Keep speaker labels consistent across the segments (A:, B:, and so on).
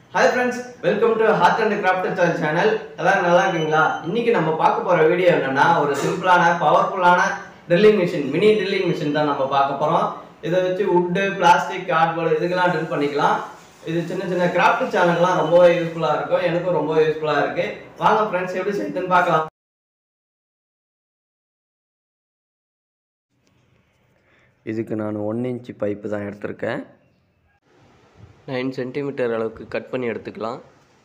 A: hi friends welcome to art and craft channel எல்லாரும் நல்லா இருக்கீங்களா இன்னைக்கு நம்ம பார்க்க போற வீடியோ என்னன்னா ஒரு சிம்பிளான பவர்ஃபுல்லான drilling machine mini drilling machine தான் நம்ம பார்க்க போறோம் இதை வச்சு வுட்டு பிளாஸ்டிக் கார்ட்போர்டு இதுக்கெல்லாம் ட்ரில் பண்ணிக்கலாம் இது சின்ன சின்ன கிராஃப்ட் சேனல்லாம் ரொம்பவே யூஸ்ஃபுல்லா இருக்கும் எனக்கும் ரொம்ப யூஸ்ஃபுல்லா இருக்கு வாங்க ஃப்ரெண்ட்ஸ் எப்படி செய்யுதுன்னு பார்க்கலாம்
B: இதுக்கு நான் ஒன் இன்ச்சு பைப்பு தான் எடுத்திருக்கேன் நைன் சென்டிமீட்டர் அளவுக்கு கட் பண்ணி எடுத்துக்கலாம்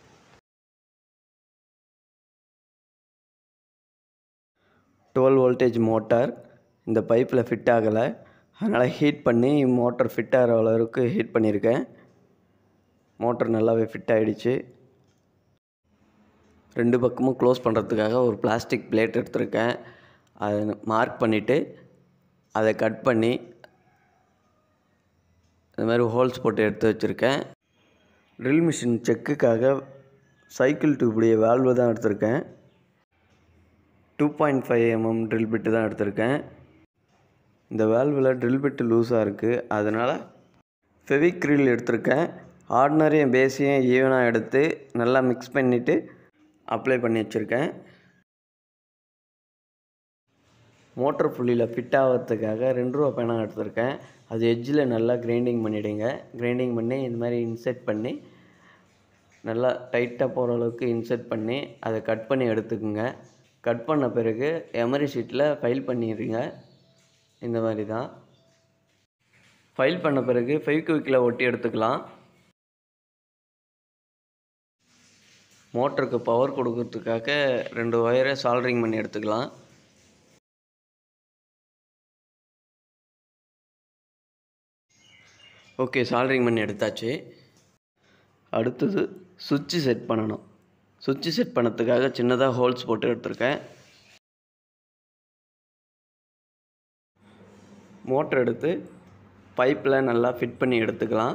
B: டுவெல் வோல்டேஜ் மோட்டார் இந்த பைப்பில் ஃபிட் ஆகலை அதனால் ஹீட் பண்ணி மோட்டார் ஃபிட் ஆகிற அளவுக்கு ஹீட் பண்ணியிருக்கேன் மோட்டர் நல்லாவே ஃபிட் ஆகிடுச்சு ரெண்டு பக்கமும் க்ளோஸ் பண்ணுறதுக்காக ஒரு பிளாஸ்டிக் பிளேட் எடுத்திருக்கேன் அதை மார்க் பண்ணிவிட்டு அதை கட் பண்ணி இந்த மாதிரி ஹோல்ஸ் போட்டு எடுத்து வச்சுருக்கேன் ட்ரில் மிஷின் செக்குக்காக சைக்கிள் டியூபுடைய வேல்வு தான் எடுத்திருக்கேன் two point five MM drill bit தான் எடுத்திருக்கேன் இந்த வேல்வில் ட்ரில் பிட்டு லூஸாக இருக்குது அதனால் ஃபெவிக்ரில் எடுத்திருக்கேன் ஆர்டினரியும் பேஸையும் ஈவனாக எடுத்து நல்லா மிக்ஸ் பண்ணிவிட்டு அப்ளை பண்ணி வச்சுருக்கேன் மோட்டர் புள்ளியில் ஃபிட் ஆகிறதுக்காக ரெண்டு ரூபா பேனா எடுத்திருக்கேன் அது எட்ஜில் நல்லா கிரைண்டிங் பண்ணிவிடுங்க கிரைண்டிங் பண்ணி இந்த மாதிரி இன்செர்ட் பண்ணி நல்லா டைட்டாக போகிற அளவுக்கு இன்செர்ட் பண்ணி அதை கட் பண்ணி எடுத்துக்குங்க கட் பண்ண பிறகு எமரி ஷீட்டில் ஃபைல் பண்ணிடுங்க இந்த மாதிரி தான் ஃபைல் பண்ண பிறகு ஃபைவ்குவிக்கில் ஒட்டி எடுத்துக்கலாம் மோட்டருக்கு பவர் கொடுக்கறதுக்காக ரெண்டு ஒயரை சால்ட்ரிங் பண்ணி எடுத்துக்கலாம் ஓகே சால்ட்ரிங் பண்ணி எடுத்தாச்சு அடுத்தது சுவிட்சு செட் பண்ணணும் சுவிட்சு செட் பண்ணதுக்காக சின்னதாக ஹோல்ஸ் போட்டு எடுத்திருக்கேன் மோட்டர் எடுத்து பைப்பில் நல்லா ஃபிட் பண்ணி எடுத்துக்கலாம்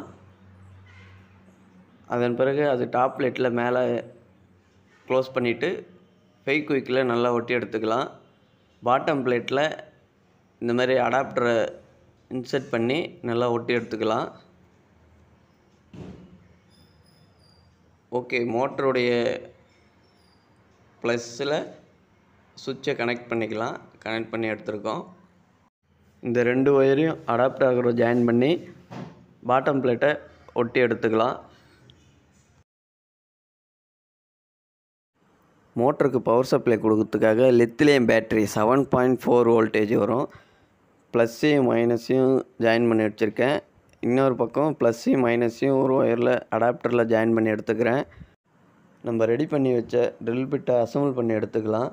B: அதன் பிறகு அது டாப் பிளேட்டில் மேலே க்ளோஸ் பண்ணிவிட்டு ஃபெய்க் குயிக்கில் நல்லா ஒட்டி எடுத்துக்கலாம் பாட்டம் பிளேட்டில் இந்த மாதிரி அடாப்டரை இன்செர்ட் பண்ணி நல்லா ஒட்டி எடுத்துக்கலாம் ஓகே மோட்டருடைய ப்ளஸ்ஸில் சுவிட்சை கனெக்ட் பண்ணிக்கலாம் கனெக்ட் பண்ணி எடுத்துருக்கோம் இந்த ரெண்டு ஒயரையும் அடாப்டர் ஜாயின் பண்ணி பாட்டம் பிளேட்டை ஒட்டி எடுத்துக்கலாம் மோட்டருக்கு பவர் சப்ளை கொடுக்கறதுக்காக lithium battery seven point four voltage வரும் ப்ளஸ்ஸையும் மைனஸையும் ஜாயின் பண்ணி வச்சுருக்கேன் இன்னொரு பக்கம் ப்ளஸ்ஸையும் மைனஸையும் ஒரு ஒயரில் அடாப்டரில் ஜாயின் பண்ணி எடுத்துக்கிறேன் நம்ம ரெடி பண்ணி வச்ச ட்ரில் பிட்டை அசம்பிள் பண்ணி எடுத்துக்கலாம்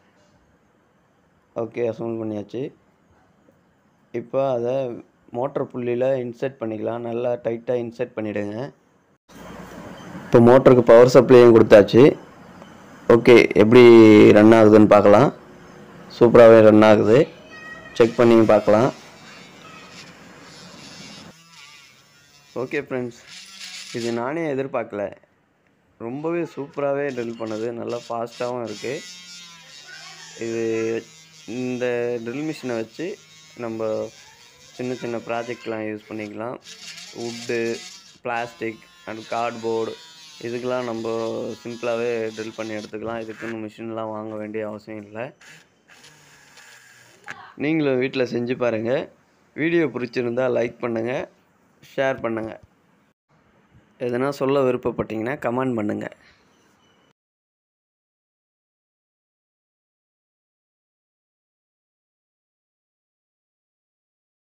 B: ஓகே அசம்பிள் பண்ணியாச்சு இப்போ அதை மோட்டர் புள்ளியில் இன்செர்ட் பண்ணிக்கலாம் நல்லா டைட்டாக இன்செர்ட் பண்ணிவிடுங்க இப்போ மோட்டருக்கு பவர் சப்ளையும் கொடுத்தாச்சு ஓகே எப்படி ரன் ஆகுதுன்னு பார்க்கலாம் சூப்பராகவே ரன் ஆகுது செக் பண்ணி பார்க்கலாம் ஓகே ஃப்ரெண்ட்ஸ் இது நானே எதிர்பார்க்கல ரொம்பவே சூப்பராகவே ட்ரில் பண்ணுது நல்லா ஃபாஸ்ட்டாகவும் இருக்குது இது இந்த ட்ரில் மிஷினை வச்சு நம்ம சின்ன சின்ன ப்ராஜெக்ட்லாம் யூஸ் பண்ணிக்கலாம் வுட்டு பிளாஸ்டிக் அண்ட் கார்ட்போர்டு இதுக்கெலாம் நம்ம சிம்பிளாகவே ட்ரில் பண்ணி எடுத்துக்கலாம் இதுக்குன்னு மிஷின்லாம் வாங்க வேண்டிய அவசியம் இல்லை நீங்களும் வீட்டில் செஞ்சு பாருங்கள் வீடியோ பிடிச்சிருந்தா லைக் பண்ணுங்கள் ஷேர் பண்ணுங்கள் எதனா சொல்ல விருப்பப்பட்டீங்கன்னா கமெண்ட் பண்ணுங்கள்